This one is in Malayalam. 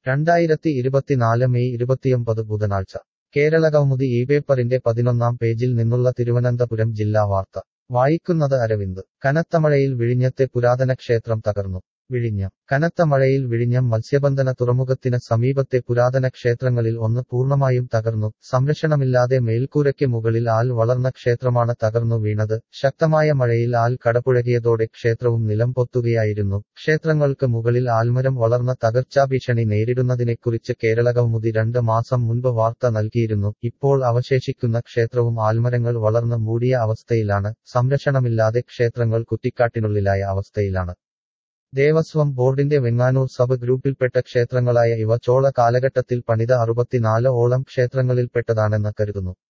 രണ്ടായിരത്തി ഇരുപത്തിനാല് മെയ് ഇരുപത്തിയൊമ്പത് ബുധനാഴ്ച കേരളകൗമുദി ഈ പേപ്പറിന്റെ പതിനൊന്നാം പേജിൽ നിന്നുള്ള തിരുവനന്തപുരം ജില്ലാ വാർത്ത വായിക്കുന്നത് അരവിന്ദ് കനത്ത മഴയിൽ വിഴിഞ്ഞത്തെ പുരാതന ക്ഷേത്രം തകർന്നു വിഴിഞ്ഞം കനത്ത മഴയിൽ വിഴിഞ്ഞം മത്സ്യബന്ധന തുറമുഖത്തിന് സമീപത്തെ പുരാതന ക്ഷേത്രങ്ങളിൽ ഒന്ന് പൂർണ്ണമായും തകർന്നു സംരക്ഷണമില്ലാതെ മേൽക്കൂരയ്ക്ക് മുകളിൽ ആൽ വളർന്ന ക്ഷേത്രമാണ് തകർന്നു വീണത് ശക്തമായ മഴയിൽ ആൽ കടപുഴകിയതോടെ ക്ഷേത്രവും നിലംപൊത്തുകയായിരുന്നു ക്ഷേത്രങ്ങൾക്ക് മുകളിൽ ആൽമരം വളർന്ന തകർച്ചാഭീഷണി നേരിടുന്നതിനെക്കുറിച്ച് കേരളകൗമുദി രണ്ട് മാസം മുൻപ് വാർത്ത നൽകിയിരുന്നു ഇപ്പോൾ അവശേഷിക്കുന്ന ക്ഷേത്രവും ആൽമരങ്ങൾ വളർന്ന് മൂടിയ അവസ്ഥയിലാണ് സംരക്ഷണമില്ലാതെ ക്ഷേത്രങ്ങൾ കുറ്റിക്കാട്ടിനുള്ളിലായ അവസ്ഥയിലാണ് ദേവസ്വം ബോർഡിന്റെ വെങ്ങാനൂർ സബ് ഗ്രൂപ്പിൽപ്പെട്ട ക്ഷേത്രങ്ങളായ ഇവ ചോള കാലഘട്ടത്തിൽ പണിത അറുപത്തിനാല് ഓളം ക്ഷേത്രങ്ങളിൽപ്പെട്ടതാണെന്ന് കരുതുന്നു